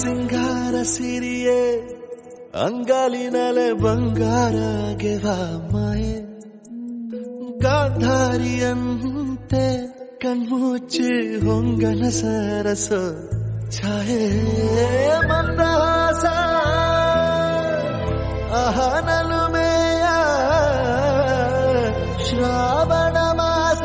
ಸಿಂಗಾರ ಸಿರಿಯೇ ಅಂಗಾಲಿನಲೆ ಬಂಗಾರ ಗೆವ ಮಾಯೆ ಗಾಂಧಾರಿಯಂತೆ ಕಣ್ಮುಚ್ಚಿ ಹೊಂಗನ ಸರಸ ಛಾಯೆ ಮಂದಹಾಸ ಅಹನಲುಮೆಯ ಶ್ರಾವಣ ಮಾಸ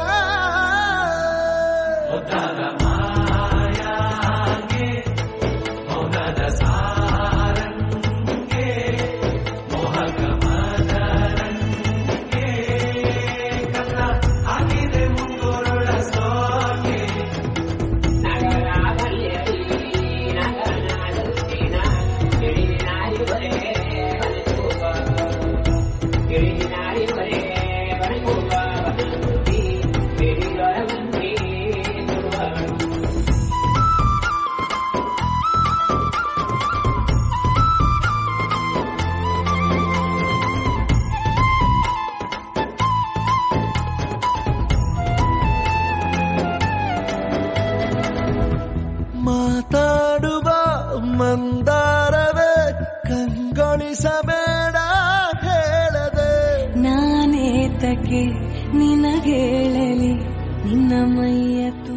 ಮಾತಾಡುವ ಮಂದಾರವೇ ಕಂಗೊಳಿಸಬೇಡ ಹೇಳದೆ ನಾನೇತಕ್ಕೆ ನಿನಗೇಳಲಿ ನಿನ್ನ ಮೈಯ